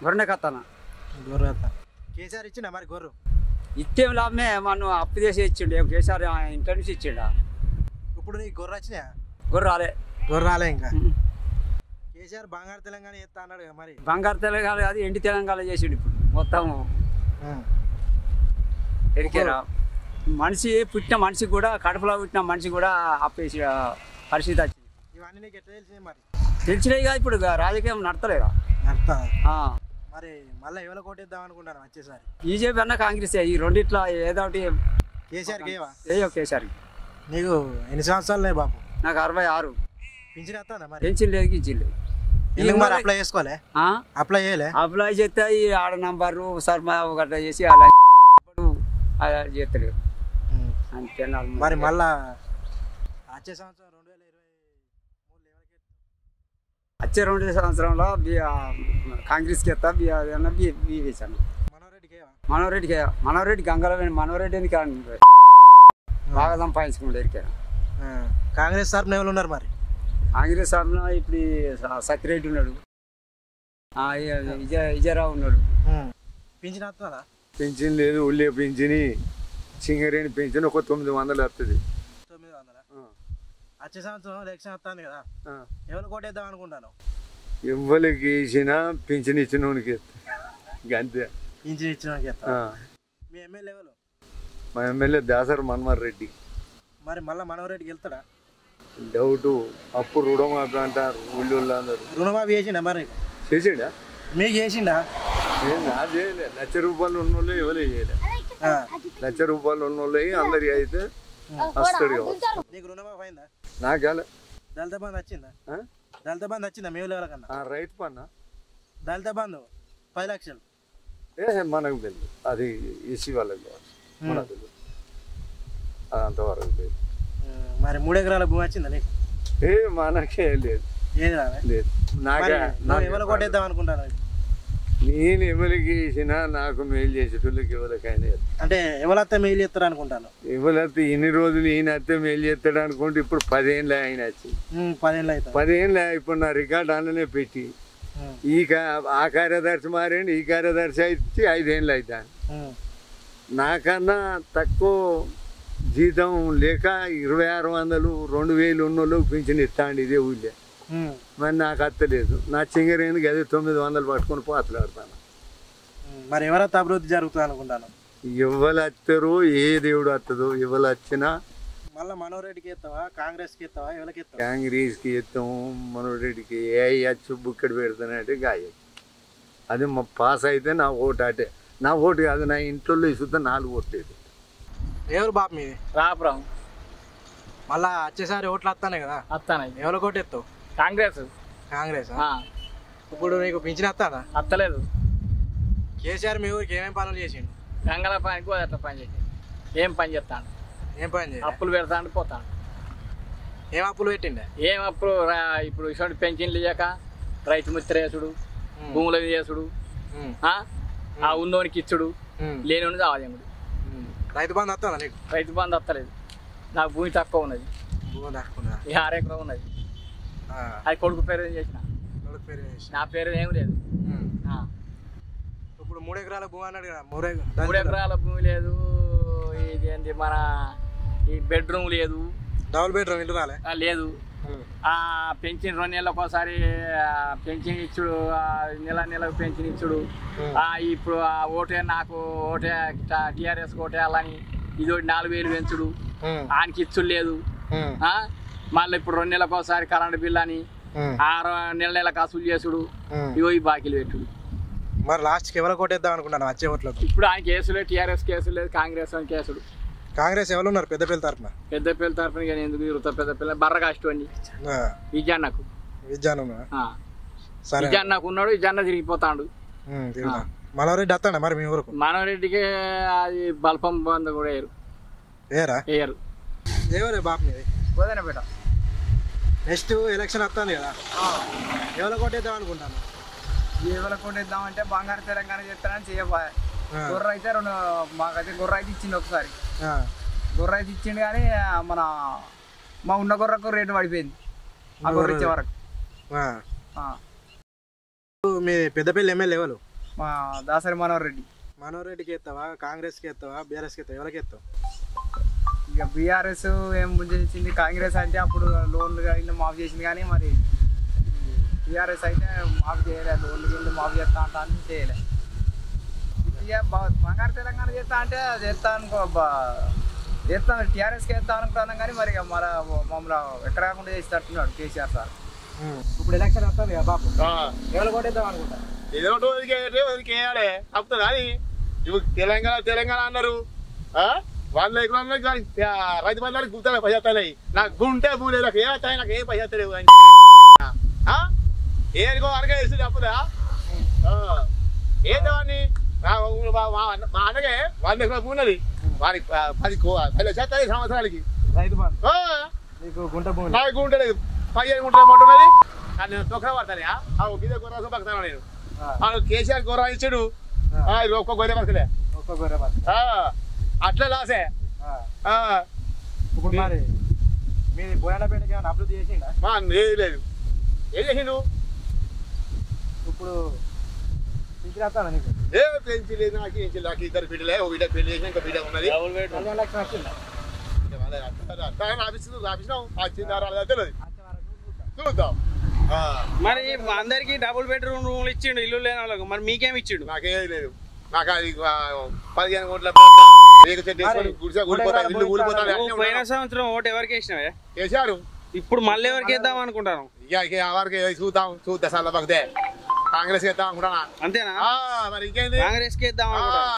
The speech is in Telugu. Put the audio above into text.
గొర్రె కత్తన గొర్రె అత్త కేసీఆర్ ఇచ్చిండా మరి గొర్రె ఇట్టేం లాభమే మనం అప్పు చేసి ఇచ్చిండు ఏం కేసీఆర్ ఆ ఇంటర్ నుంచి ఇచ్చిండా ఇప్పుడు నీకు గొర్రె వచ్చినాయా గొర్రె రాలే గొర్రె రాలే ఇంకా ఉమ్. కేసీఆర్ బంగారు తెలంగాణ ఎత్తా అన్నాడు కదా మరి బంగారు తెలంగాణ కాదు ఎండి తెలంగాణ చేసిండు ఇప్పుడు మొత్తం ఉమ్. ఎరికేరా మనిషి పుట్టిన మనిషి కూడా కడుపులో పుట్టిన మనిషి కూడా అప్పేసి ఆ, పరిస్థితి వచ్చింది ఇవన్నీ నీకు ఎట్లా తెలిసింది మరి తెలిసినాయి కదా ఇప్పుడు ఇక రాజకీయం నడతలేదా అర్థం ఆ. మరి మళ్ళీ ఎవరు కోటేద్దాం అనుకుంటాను వచ్చేసారి బీజేపీ అన్న కాంగ్రెస్ ఈ రెండిట్లో ఏదో ఒకటి కేసీఆర్ కేవా ఏయో కేసీఆర్ నీకు ఎన్ని సంవత్సరాలు బాబు నాకు అరవై ఆరు పింఛన్ వస్తుందా మరి పెన్షన్ లేదు గిచ్చిన లేదు ఎందుకు మరి అప్లై చేసుకోలే ఆ? అప్లై చేయలే అప్లై చేస్తే ఈ ఆడ నంబరు సర్మా ఒకటి చేసి అలా అలా చేస్తలేరు ఉమ్. అంతే నాలుగు మరి మళ్ళా వచ్చే సంవత్సరం రెండు వేల ఇరవై మూడు ఎవరికి వచ్చే రెండు సంవత్సరంలో బి ఆ, కాంగ్రెస్కి ఎత్తా బి అన్న బి బి వేసాను మనోరెడ్డికి ఏవా మనోరెడ్డికి మనోరెడ్డి గంగలవేణి మనోరెడ్డి ఎందుకు అని బాగా సంపాదించుకుంటే ఎరికాను ఆ, కాంగ్రెస్ తరఫున ఎవరు ఉన్నారు మరి కాంగ్రెస్ తరఫున ఇప్పుడు ఈ స- సత్యరెడ్డి ఉన్నాడు ఆ, ఈ విజయ విజయరావు ఉన్నాడు ఉమ్. పింఛన్ వస్తుందా పింఛన్ లేదు ఉల్లి పింఛని సింగరేణి పింఛన్ ఒక తొమ్మిది వందలు వస్తుంది తొమ్మిది వందల వచ్చే సంవత్సరం ఎలక్షన్ వస్తుంది కదా ఎవరు కోటేద్దాం అనుకుంటాను ఎవ్వరికి వేసినా పింఛన్ ఇచ్చిన వానికి అంతే పింఛన్ ఇచ్చిన ఆ. మీ ఎమ్మెల్యే ఎవరు మా ఎమ్మెల్యే దాసర్ మన్మర్ రెడ్డి మరి మళ్ళీ మనోరెడ్డికి వెళ్తాడా డౌట్ అప్పుడు రుణమాఫీ అంటారు ఊళ్ళో అందరు రుణమాఫీ చేసిండా మరి నీకు? చేసిండా మీకు చేసిండా నేను నా చేయలే లక్ష రూపాయలు ఉన్న వాళ్ళు ఎవరే చేయలే ఆ. లక్ష రూపాయలు ఉన్న వాళ్ళు అందరికి అయితే వస్తాడు కావచ్చు నీకు రుణమాఫీ అయిందా నాకేలే దళిత బంధు వచ్చిందా ఆ? దళిత బంధు వచ్చిందా మీ ఊళ్ళో ఎవరికన్నా ఆ రైతు పన్నా దళిత బంధు పది లక్షలు ఏ మనకు తెలియదు అది ఈసీ వాళ్ళకి కావచ్చు మనకు తెలియదు అది అంతవరకు లేదు ఉమ్, మరి మూడు ఎకరాల భూమి వచ్చిందా నీకు ఏ మనకే లేదు ఏది రాలే లేదు నాకే నువ్వు నాకే ఎవరు కొట్టేద్దాం అనుకుంటాను నేను ఎవరికి వేసినా నాకు మేలు చేసేటోళ్ళకి ఎవరికైనా చేస్తా. అంటే ఎవరైతే మెయిల్ ఇస్తారు అనుకుంటాను ఎవరైతే ఇన్ని రోజులు ఈయన అత్తే మేలు చేస్తాడు అనుకుంటే ఇప్పుడు పదేళ్ళ ఆయన వచ్చి ఉమ్, పదేళ్ళు అవుతుంది పదేళ్ళ ఇప్పుడు నా రికార్డ్ అందులోనే పెట్టి ఉమ్, ఈ కా- ఆ కార్యదర్శి మారండి ఈ కార్యదర్శి అయితే ఐదేళ్ళు అవుతాను ఉమ్, నాకన్నా తక్కువ జీతం లేక ఇరవై ఆరు వందలు రెండు వేలు ఉన్నోళ్ళు పింఛన్ ఇస్తాండి ఇదే ఊళ్ళే ఉమ్, మరి నాకు అత్తలేదు నా చింగరేందుకు అదే తొమ్మిది వందలు పట్టుకొని పోతలాడతాను ఉమ్. మరి ఎవరైతే అభివృద్ధి జరుగుతుంది అనుకుంటాను ఎవరు వస్తారో ఏ దేవుడు వస్తుందో ఎవరు వచ్చినా మళ్ళీ మనోరెడ్డికి ఎత్తావా కాంగ్రెస్కి ఎత్తావా ఎవరికి ఎత్తావా కాంగ్రెస్కి ఎత్తాం మనోడికి ఏ అచ్చు బుక్కడి పెడతానంటే గాయ అది మా పాస్ అయితే నా ఓటు అటే నా ఓటు కాదు నా ఇంట్లో ఇసుతా నాలుగు ఓట్లేదు ఎవరు బాబు మీది రాపురం మళ్ళా వచ్చేసారి ఓట్లు వస్తానే కదా వస్తానయ్యి ఎవరు కొట్టేస్తావు కాంగ్రెస్ కాంగ్రెస్ ఆ, ఇప్పుడు నీకు పింఛన్ వస్తాదా వస్తలేదు కేసీఆర్ మీ ఊరికి ఏమేం పనులు చేసిండు గంగల పనికి పోతే పని చేసి ఏం పని చేస్తాను ఏం పని చేయాలి అప్పులు పెడతాను పోతాను ఏం అప్పులు పెట్టిండే ఏం అప్పుడు రా- ఇప్పుడు ఇటువంటి పెన్షన్లు ఇయ్యాక రైతు మిత్ర చేసుడు భూముల మీద చేసుడు ఉమ్, ఆ? ఆ ఉన్నోనికి ఇచ్చుడు ఉమ్, లేని ఆదాయముడు ఉమ్. రైతు బంధు వస్తుందా నీకు రైతు బంధు వస్తలేదు నాకు భూమి తక్కువ ఉన్నది భూమి దాక్కున్నా ఈ ఆరెకరం ఉన్నది అది కొడుకు పేరు ఏం చేసిన కొడుకు పేరు చేసి. నా పేరు ఏం లేదు ఉమ్. ఆ. ఇప్పుడు మూడు ఎకరాల భూమి అన్నాడు కదా మూడు మూడు ఎకరాల భూమి లేదు ఇది ఏంటి మన ఈ బెడ్రూమ్ లేదు డబుల్ బెడ్రూమ్ ఇల్లు రాలే ఆ, లేదు ఆ పెన్షన్ రెండు నెలలకు ఒకసారి ఆ, పెన్షన్ ఇచ్చుడు ఆ, నెల నెలకు పెన్షన్ ఇచ్చుడు ఆ, ఇప్పుడు ఆ ఓటే నాకు ఓటే టీఆర్ఎస్ ఓటేయాలని ఇది ఒకటి నాలుగు వేలు పెంచుడు ఉమ్, ఆయనకి ఇచ్చుడు లేదు ఉమ్, ఆ, మళ్ళీ ఇప్పుడు రెండు నెలలకు ఒకసారి కరెంట్ బిల్ అని ఉమ్, ఆ రో- నెల నెలకు అసలు చేసుడు ఉమ్. ఇగో ఈ బాకీలు పెట్టుడు మరి లాస్ట్కి ఎవరు కొట్టేద్దాం అనుకుంటాను వచ్చే ఓట్లకు ఇప్పుడు ఆయన కేసులు టీఆర్ఎస్ కేసులు లేదు కాంగ్రెస్ అని కేసులు కాంగ్రెస్ ఎవరు ఉన్నారు పెద్దపల్లి తరఫున పెద్ద పిల్లల తరఫున కానీ ఎందుకు తిరుగుతా పెద్ద పిల్ల బర్ర కాస్టోని ఆ, విజయన్నకు విద్యాను ఉన్నా ఆ. సరే విజయన్నకు ఉన్నాడు విజయన్న తిరిగిపోతాడు ఉమ్, తిరుగుతా మనోరెడ్డి వస్తాడా మరి మీ ఊరుకు మానవరెడ్డికి అది బల్పం బంద కూడా వేయరు ఏరా వేయరు ఎవరే బాబు మీది గోదనపేట నెక్స్ట్ ఎలక్షన్ వస్తుంది కదా ఎవరు కొట్టేద్దాం అనుకుంటాను ఎవరు కొట్టేద్దామంటే బంగారు తెలంగాణ చెప్తానని చేయబోయే ఆ, గొర్రె అయితే రెండు మాకైతే గొర్రె అయితే ఇచ్చింది ఒకసారి ఆ, గొర్రె అయితే ఇచ్చిండు కానీ ఆ, మన మా ఉన్న గొర్రెకు రేటు పడిపోయింది ఆ గొర్రె ఇచ్చే వరకు ఆ. ఆ. మీ పెద్దపల్లి ఎమ్మెల్యే ఎవరు మా దాసరి మనోహర్ రెడ్డి మనోహర్ రెడ్డికి ఎత్తావా కాంగ్రెస్కి ఎత్తావా బీఆర్ఎస్కి ఎత్తావా ఎవరికి ఎత్తావు ఇక బీఆర్ఎస్ ఏం చేసింది కాంగ్రెస్ అంటే అప్పుడు లోన్లు ఇల్లు మాఫ్ చేసింది కానీ మరి బీఆర్ఎస్ అయితే మాఫ్ చేయలేదు లోన్లు ఇల్లు మాఫ్ చేస్తా అంటా అని చేయలే ఇక బ- బంగారు తెలంగాణ చేస్తా అంటే చేస్తా అనుకో బా- చేస్తాను టీఆర్ఎస్కి వేస్తా అనుకున్నాను కానీ మరి ఇక మన మమ్మల్ని ఎక్కడ కాకుండా చేసి తట్టున్నాడు కేసీఆర్ సార్ ఇప్పుడు ఎలక్షన్ వస్తుంది కదా బాబు ఎవరు కొట్టేద్దాం అనుకుంటా ఏదో వేయాలి తప్పుతుంది అది ఇప్పుడు తెలంగాణ తెలంగాణ అన్నారు ఆ? వాళ్ళ ఎకరాలకు కానీ, ఆ, రైతు బంధాలకు గుర్తా పైసలు నాకు గుంటే భూమి నాకు ఏ వస్తాయి నాకు ఏం పైసలు లేవు అని ఆ? ఏనుకో అనగా వేసి తప్పుదా ఏంటో వాడిని నా ఊరు మా- మా అన్న- మా అన్నగే వంద ఎకరాల భూమి ఉన్నది వారికి ఆ, పది కో- పది లక్షలు ఐదు సంవత్సరాలకి రైతు బంధు ఆ, నీకు గుంట భూమి నాకు గుంట లేదు పదిహేను గుంటలు మాట ఉన్నది కానీ నేను తొక్కన పడతాను ఆ గిదే గుర్రాసం పక్కన నేను ఆ కేసీఆర్ గుర్రా ఇచ్చాడు ఆ, ఇది ఒక్క గొర్రె పక్కలే ఒక్క గొర్రె బంధు ఆ, అట్లా లాసే ఆ. ఆ, ఇప్పుడు మరి మీది బోయాలపేటకి ఏమైనా అభివృద్ధి చేసిండా మా ఏది లేదు ఏం చేసిండు ఇప్పుడు పింఛన్ వస్తాను నీకు ఏ పెంచి లేదు నాకు ఏం చేయలేదు. నాకు ఇద్దరు బిడ్డలే ఓ బిడ్డ పెళ్లి చేసిన ఇంకో బిడ్డ ఉన్నది పదిహేను లక్షలు వచ్చిందా రాపిస్తున్నాం రాపించినాం వచ్చిందా రాలేదా తెలియదు చూద్దాం ఆ, మరి అందరికి డబుల్ బెడ్రూమ్ రూమ్లు ఇచ్చిండు ఇల్లు లేని వాళ్ళకు మరి మీకేం ఇచ్చిండు నాకేం లేదు నాకు అది ఆ, పదిహేను కోట్ల రేగు చెట్టు వేసుకొని గుడిసె కూలిపోతా ఇల్లు కూలిపోతా నువ్వు పోయిన సంవత్సరం ఓటు ఎవరికి వేసినావే చేశారు ఇప్పుడు మళ్ళీ ఎవరికి వేద్దాం అనుకుంటాను ఇక ఇక ఎవరికి చూద్దాం చూద్దాం సార్ బగ్దే కాంగ్రెస్ వేద్దాం అనుకుంటానా అంతేనా ఆ, మరి ఇంకేంది కాంగ్రెస్ కి వేద్దాం అనుకుంటాను